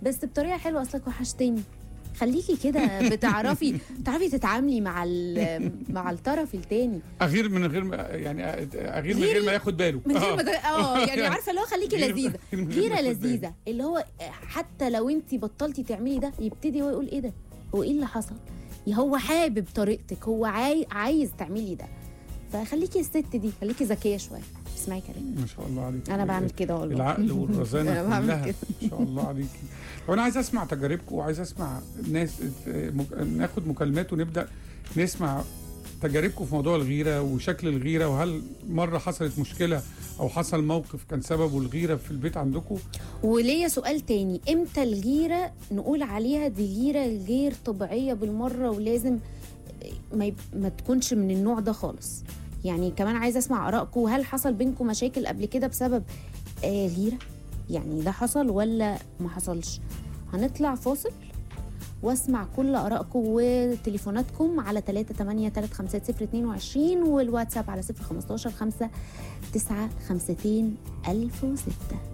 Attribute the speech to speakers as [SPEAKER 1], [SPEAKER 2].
[SPEAKER 1] بس بطريقه حلوه اصلك وحشتني خليكي كده بتعرفي بتعرفي تتعاملي مع ال- مع الطرف التاني
[SPEAKER 2] اغير من غير ما يعني اغير من
[SPEAKER 1] غيري
[SPEAKER 2] غير ما ياخد باله
[SPEAKER 1] من غير
[SPEAKER 2] آه.
[SPEAKER 1] ما ت- اه يعني عارفه اللي هو خليكي
[SPEAKER 2] غير-
[SPEAKER 1] لذيذه
[SPEAKER 2] من غير ما
[SPEAKER 1] غيره
[SPEAKER 2] ياخد باله.
[SPEAKER 1] لذيذه اللي هو حتى لو انت بطلتي تعملي ده يبتدي هو يقول ايه ده هو ايه اللي حصل هو حابب طريقتك هو عاي... عايز تعملي ده فخليكي الست دي خليكي ذكيه شويه اسمعي كلامي
[SPEAKER 2] ما شاء الله عليك
[SPEAKER 1] انا بعمل كده والله
[SPEAKER 2] العقل والرزانه
[SPEAKER 1] أنا بعمل
[SPEAKER 2] كلها
[SPEAKER 1] كده.
[SPEAKER 2] ما شاء الله عليكي طب انا عايز اسمع تجاربكم وعايز اسمع ناس مك- ناخد مكالمات ونبدا نسمع تجاربكم في موضوع الغيره وشكل الغيره وهل مره حصلت مشكله او حصل موقف كان سببه الغيره في البيت عندكم
[SPEAKER 1] وليا سؤال تاني امتى الغيره نقول عليها دي غيره غير طبيعيه بالمره ولازم ما, يب... ما تكونش من النوع ده خالص يعني كمان عايزه اسمع ارائكم هل حصل بينكم مشاكل قبل كده بسبب آه غيره يعني ده حصل ولا ما حصلش هنطلع فاصل واسمع كل ارائكم وتليفوناتكم على 3 8 3 5 0 22 والواتساب على 0 15 5 9 52 1006